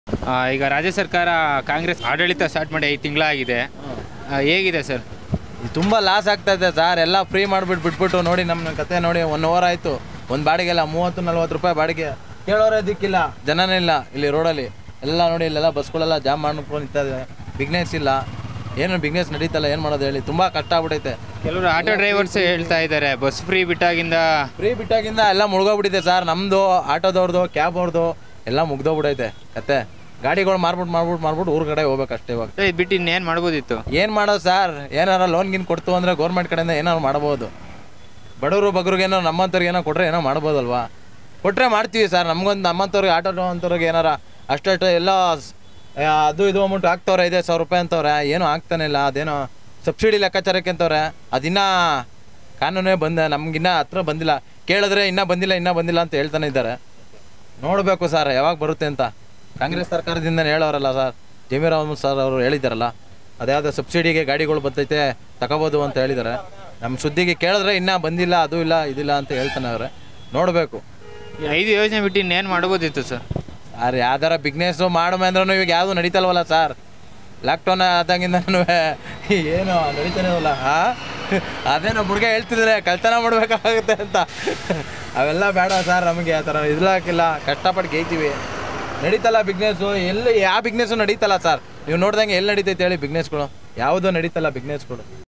ಆ, ಈಗ ರಾಜ್ಯ ಸರ್ಕಾರ ಕಾಂಗ್ರೆಸ್ ಆಡಳಿತ ಸ್ಟಾರ್ಟ್ ಮಾಡಿ ಐದು ತಿಂಗಳಾಗಿದೆ ಹೇಗಿದೆ ಸರ್ ತುಂಬ ಲಾಸ್ ಆಗ್ತಾ ಇದೆ ಸರ್ ಎಲ್ಲ ಫ್ರೀ ಮಾಡಿಬಿಟ್ಟು ಬಿಟ್ಬಿಟ್ಟು ನೋಡಿ ನಮ್ಮ ಕತೆ ನೋಡಿ ಒನ್ ಅವರ್ ಆಯಿತು ಒಂದು ಬಾಡಿಗೆಲ್ಲ ಮೂವತ್ತು ನಲ್ವತ್ತು ರೂಪಾಯಿ ಬಾಡಿಗೆ ಕೇಳೋರೇ ದಿಕ್ಕಿಲ್ಲ ಜನನೇ ಇಲ್ಲ ಇಲ್ಲಿ ರೋಡಲ್ಲಿ ಎಲ್ಲ ನೋಡಿ ಇಲ್ಲೆಲ್ಲ ಬಸ್ಗಳೆಲ್ಲ ಜಾಮ್ ಮಾಡ್ಕೊಂಡು ನಿಂತಿದೆ ಬಿಗ್ನೆಸ್ ಇಲ್ಲ ಏನು ಬಿಗ್ನೆಸ್ ನಡೀತಲ್ಲ ಏನು ಮಾಡೋದು ಹೇಳಿ ತುಂಬ ಕಷ್ಟ ಆಗ್ಬಿಟ್ಟೈತೆ ಕೆಲವರು ಆಟೋ ಡ್ರೈವರ್ಸ್ ಹೇಳ್ತಾ ಇದ್ದಾರೆ ಬಸ್ ಫ್ರೀ ಬಿಟ್ಟಾಗಿಂದ ಫ್ರೀ ಬಿಟ್ಟಾಗಿಂದ ಎಲ್ಲ ಮುಳುಗೋಗ್ಬಿಟ್ಟಿದೆ ಸರ್ ನಮ್ಮದು ಆಟೋದವ್ರದ್ದು ಕ್ಯಾಬ್ ಅವ್ರದ್ದು ಎಲ್ಲ ಮುಗ್ದೋಗ್ಬಿಟ್ಟೈತೆ ಕತೆ ಗಾಡಿಗಳು ಮಾರ್ಬಿಟ್ಟು ಮಾರ್ಬಿಟ್ಟು ಮಾರ್ಬಿಟ್ಟು ಊರ್ ಕಡೆ ಹೋಗ್ಬೇಕಷ್ಟೇ ಇವಾಗ ಇದು ಬಿಟ್ಟು ಇನ್ನೇನು ಮಾಡ್ಬೋದಿತ್ತು ಏನು ಮಾಡೋದು ಸರ್ ಏನಾರ ಲೋನ್ ಗಿನ್ ಕೊಡ್ತು ಅಂದರೆ ಗೌರ್ಮೆಂಟ್ ಕಡೆಯಿಂದ ಏನಾರು ಮಾಡ್ಬೋದು ಬಡವರು ಬಗ್ರಿಗೇನೋ ನಮ್ಮಂಥವ್ರಿಗೆ ಏನೋ ಕೊಟ್ಟರೆ ಏನೋ ಮಾಡ್ಬೋದಲ್ವಾ ಕೊಟ್ಟರೆ ಮಾಡ್ತೀವಿ ಸರ್ ನಮ್ಗೊಂದು ನಮ್ಮಂಥವ್ರಿಗೆ ಆಟೋ ಅಂಥವ್ರಿಗೆ ಏನಾರ ಅಷ್ಟಷ್ಟು ಎಲ್ಲ ಸ್- ಆ, ಅದು ಇದು ಅಮೌಂಟ್ ಹಾಕ್ತವ್ರೆ ಐದು ಸಾವಿರ ರೂಪಾಯಿ ಅಂತವ್ರೆ ಏನೂ ಆಗ್ತಾನೆ ಇಲ್ಲ ಅದೇನೋ ಸಬ್ಸಿಡಿ ಲೆಕ್ಕಾಚಾರಕ್ಕೆ ಅಂತವ್ರೆ ಅದಿನ್ನ ಕಾನೂನೇ ಬಂದ ನಮ್ಗಿನ್ನ ಹತ್ರ ಬಂದಿಲ್ಲ ಕೇಳಿದ್ರೆ ಇನ್ನೂ ಬಂದಿಲ್ಲ ಇನ್ನೂ ಬಂದಿಲ್ಲ ಅಂತ ಹೇಳ್ತಾನೆ ಇದ್ದಾರೆ ನೋಡಬೇಕು ಸರ್ ಯಾವಾಗ ಬರುತ್ತೆ ಅಂತ ಕಾಂಗ್ರೆಸ್ ಸರ್ಕಾರದಿಂದ ಹೇಳೋರಲ್ಲ ಸರ್ ಜಮೀರ್ ಅಹಮದ್ ಸರ್ ಅವರು ಹೇಳಿದಾರಲ್ಲ ಅದ್ಯಾವುದೋ ಸಬ್ಸಿಡಿಗೆ ಗಾಡಿಗಳು ಬರ್ತೈತೆ ತಗೋಬೋದು ಅಂತ ಹೇಳಿದ್ದಾರೆ ನಮ್ಮ ಸುದ್ದಿಗೆ ಕೇಳಿದ್ರೆ ಇನ್ನೂ ಬಂದಿಲ್ಲ ಅದು ಇಲ್ಲ ಇದಿಲ್ಲ ಅಂತ ಹೇಳ್ತಾನೆ ಅವ್ರೆ ನೋಡಬೇಕು ಈ ಐದು ಯೋಜನೆ ಬಿಟ್ಟು ಇನ್ನೇನು ಮಾಡ್ಬೋದಿತ್ತು ಸರ್ ಸರ್ ಯಾವ್ದಾರ ಬಿಗ್ನೆಸ್ಸು ಮಾಡಮ ಅಂದ್ರೂ ಇವಾಗ ಯಾವುದು ನಡೀತಲ್ವಲ್ಲ ಸರ್ ಲಾಕ್ಡೌನ್ ಆದಾಗಿಂದನೂ ಏನು ನಡೀತಾನೆ ಇಲ್ವಲ್ಲ ಹಾ ಅದೇನೋ ಹುಡುಗ ಹೇಳ್ತಿದ್ರೆ ಕಳ್ತನ ಮಾಡ್ಬೇಕಾಗುತ್ತೆ ಅಂತ ಅವೆಲ್ಲ ಬೇಡ ಸರ್ ನಮಗೆ ಆ ಥರ ಇದ್ಲಾಕಿಲ್ಲ ಕಷ್ಟಪಟ್ಟು ಗೇಯ್ತೀವಿ ನಡೀತಲ್ಲ ಬಿಗ್ನೆಸ್ಸು ಎಲ್ಲಿ ಯಾವ ಬಿಗ್ನೆಸ್ಸು ನಡೀತಲ್ಲ ಸರ್ ನೀವು ನೋಡ್ದಂಗೆ ಎಲ್ಲಿ ನಡೀತೈತೆ ಹೇಳಿ ಬಿಗ್ನೆಸ್ಗಳು ಯಾವುದೂ ನಡೀತಲ್ಲ ಬಿಗ್ನೆಸ್ಗಳು